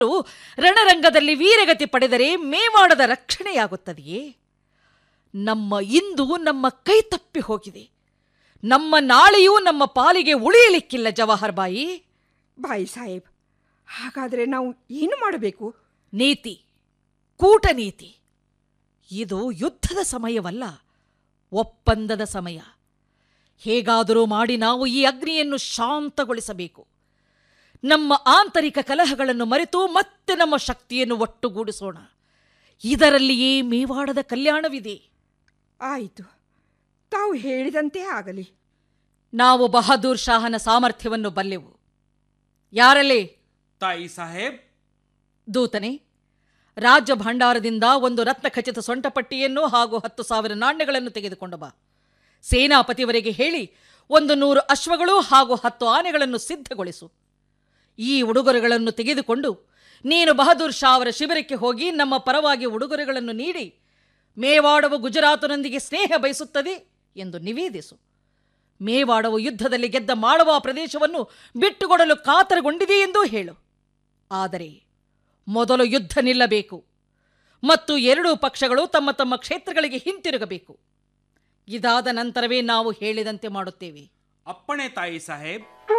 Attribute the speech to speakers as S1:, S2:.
S1: ರಣರಂಗದಲ್ಲಿ ವೀರಗತಿ ಪಡೆದರೆ ಮೇವಾಡದ ರಕ್ಷಣೆಯಾಗುತ್ತದೆಯೇ ನಮ್ಮ ಇಂದು ನಮ್ಮ ಕೈ ತಪ್ಪಿ ಹೋಗಿದೆ ನಮ್ಮ ನಾಳೆಯೂ ನಮ್ಮ ಪಾಲಿಗೆ ಉಳಿಯಲಿಕ್ಕಿಲ್ಲ ಜವಾಹರ್ ಬಾಯಿ
S2: ಬಾಯಿ ಸಾಹೇಬ್ ಹಾಗಾದರೆ ನಾವು ಏನು ಮಾಡಬೇಕು
S1: ನೀತಿ ಕೂಟನೀತಿ ಇದು ಯುದ್ಧದ ಸಮಯವಲ್ಲ ಒಪ್ಪಂದದ ಸಮಯ ಹೇಗಾದರೂ ಮಾಡಿ ನಾವು ಈ ಅಗ್ನಿಯನ್ನು ಶಾಂತಗೊಳಿಸಬೇಕು ನಮ್ಮ ಆಂತರಿಕ ಕಲಹಗಳನ್ನು ಮರೆತು ಮತ್ತೆ ನಮ್ಮ ಶಕ್ತಿಯನ್ನು ಒಟ್ಟುಗೂಡಿಸೋಣ ಇದರಲ್ಲಿಯೇ ಮೇವಾಡದ ಕಲ್ಯಾಣವಿದೆ
S2: ಆಯಿತು ತಾವು ಹೇಳಿದಂತೆ ಆಗಲಿ
S1: ನಾವು ಬಹದ್ದೂರ್ ಶಾಹನ ಸಾಮರ್ಥ್ಯವನ್ನು ಬಲ್ಲೆವು ಯಾರಲ್ಲೇ
S3: ತಾಯಿ ಸಾಹೇಬ್
S1: ದೂತನೆ ರಾಜ್ಯ ಭಂಡಾರದಿಂದ ಒಂದು ರತ್ನ ಖಚಿತ ಸೊಂಟಪಟ್ಟಿಯನ್ನು ಹಾಗೂ ಹತ್ತು ಸಾವಿರ ನಾಣ್ಯಗಳನ್ನು ತೆಗೆದುಕೊಂಡು ಬಾ ಸೇನಾಪತಿಯವರಿಗೆ ಹೇಳಿ ಒಂದು ನೂರು ಅಶ್ವಗಳು ಹಾಗೂ ಹತ್ತು ಆನೆಗಳನ್ನು ಸಿದ್ಧಗೊಳಿಸು ಈ ಉಡುಗೊರೆಗಳನ್ನು ತೆಗೆದುಕೊಂಡು ನೀನು ಬಹದ್ದೂರ್ ಶಾ ಅವರ ಶಿಬಿರಕ್ಕೆ ಹೋಗಿ ನಮ್ಮ ಪರವಾಗಿ ಉಡುಗೊರೆಗಳನ್ನು ನೀಡಿ ಮೇವಾಡವು ಗುಜರಾತನೊಂದಿಗೆ ಸ್ನೇಹ ಬಯಸುತ್ತದೆ ಎಂದು ನಿವೇದಿಸು ಮೇವಾಡವು ಯುದ್ಧದಲ್ಲಿ ಗೆದ್ದ ಮಾಳವ ಪ್ರದೇಶವನ್ನು ಬಿಟ್ಟುಕೊಡಲು ಕಾತರಗೊಂಡಿದೆ ಎಂದೂ ಹೇಳು ಆದರೆ ಮೊದಲು ಯುದ್ಧ ನಿಲ್ಲಬೇಕು ಮತ್ತು ಎರಡೂ ಪಕ್ಷಗಳು ತಮ್ಮ ತಮ್ಮ ಕ್ಷೇತ್ರಗಳಿಗೆ ಹಿಂತಿರುಗಬೇಕು ಇದಾದ ನಂತರವೇ ನಾವು ಹೇಳಿದಂತೆ ಮಾಡುತ್ತೇವೆ
S3: ಅಪ್ಪಣೆ ತಾಯಿ ಸಾಹೇಬ್